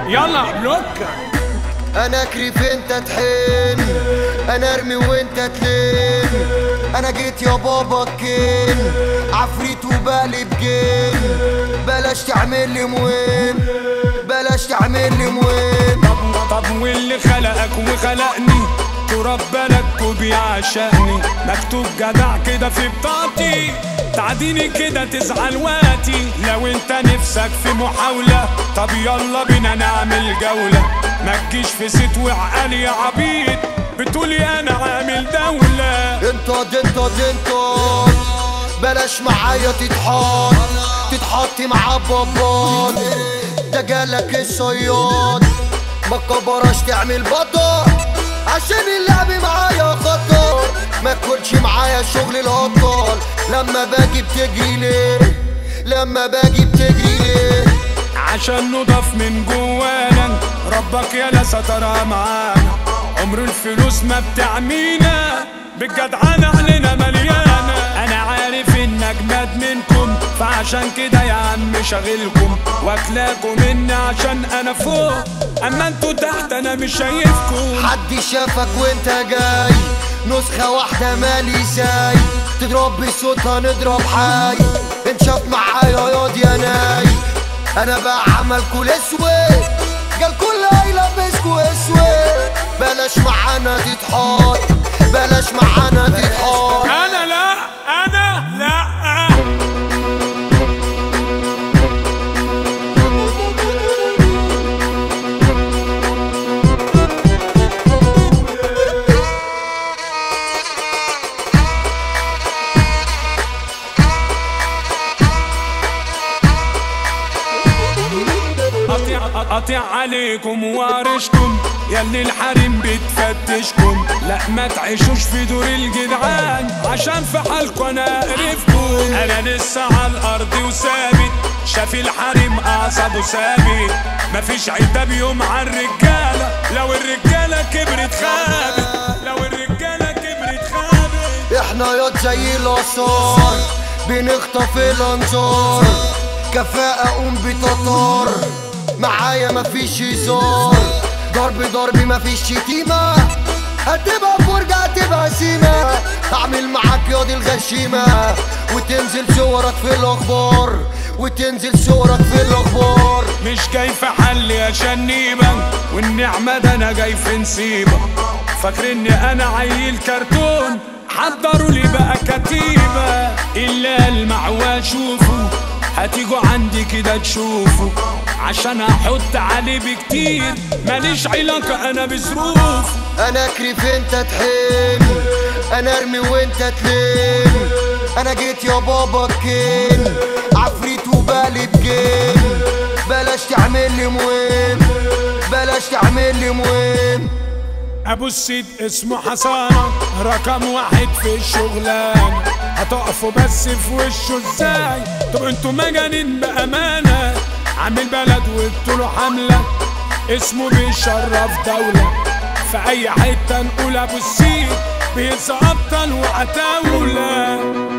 يلا بلوكة انا كريف انت تحن انا ارمي وانت تلين انا جيت يا بابا الكين عفريت وبقلب جن بلاش تعمل لي مهم بلاش تعمل لي مهم طب واللي خلقك وخلقني تراب بلدك وبيعشقني مكتوب جدع كده في بطاقتي تعديني كده تزعل وقتي لو انت نفسك في محاولة طب يلا بينا نعمل جولة ما تجيش في ست وعقالي يا عبيد بتقولي انا عامل دولة انت انت انت بلاش معايا تتحط تتحط مع بابات ده جالك الصياد ما كبرش تعمل بطل عشان اللعب معايا خطر ما تكونش معايا شغل الهطال لما باجي بتجري ليه لما باجي بتجري ليه عشان نضاف من جوانا ربك يا سترها معانا عمر الفلوس ما بتعمينا بالجدعانة علينا مليانة أنا عارف إن أجمد منكم فعشان كده يا عم شغلكم واكلاكم مني عشان أنا فوق أما انتوا تحت أنا مش شايفكم حد شافك وانت جاي نسخة واحدة مالي زي تضرب بصوت هنضرب حي انشاف معايا ياض يا ناي انا بعمل كل اسود قال كل هيلبسكوا اسود بلاش معانا تتحط بلاش معانا تتحط أنا لا أنا لا قطيع قطيع عليكم وارشكم ياللي الحريم بتفتشكم لا ما تعيشوش في دور الجدعان عشان في حالكم انا قرفكم انا لسه على الارض وثابت شاف الحريم اعصابه ثابت مفيش عتاب يوم على الرجاله لو الرجاله كبرت خابت لو الرجاله كبرت خابت احنا ياض زي الاثار بنخطف الانظار كفاءة قوم بتطار معايا مفيش هزار ضرب ضرب مفيش شتيمة هتبقى فرجة هتبقى سيمة هعمل معاك ياض الغشيمة وتنزل صورك في الاخبار وتنزل صورك في الاخبار مش جاي في حل يا شنيبة والنعمة ده انا جاي في نسيبة فاكر اني انا عيل كرتون حضروا لي بقى كتيبة الا المعوى شوفوا هتيجوا عندي كده تشوفوا عشان احط عليه بكتير ماليش علاقة انا بظروف انا كريف انت تحن انا ارمي وانت تلم انا جيت يا بابا الكين عفريت وبقلب جن بلاش تعمل لي مهم بلاش تعمل لي مهم ابو السيد اسمه حسانة رقم واحد في الشغلانة هتقفوا بس في وشه ازاي طب انتوا مجانين بامانة عامل بلد وادتوله حملة اسمه بيشرف دولة في اي حتة نقول ابو السيد بينسى ابطال وعتاولة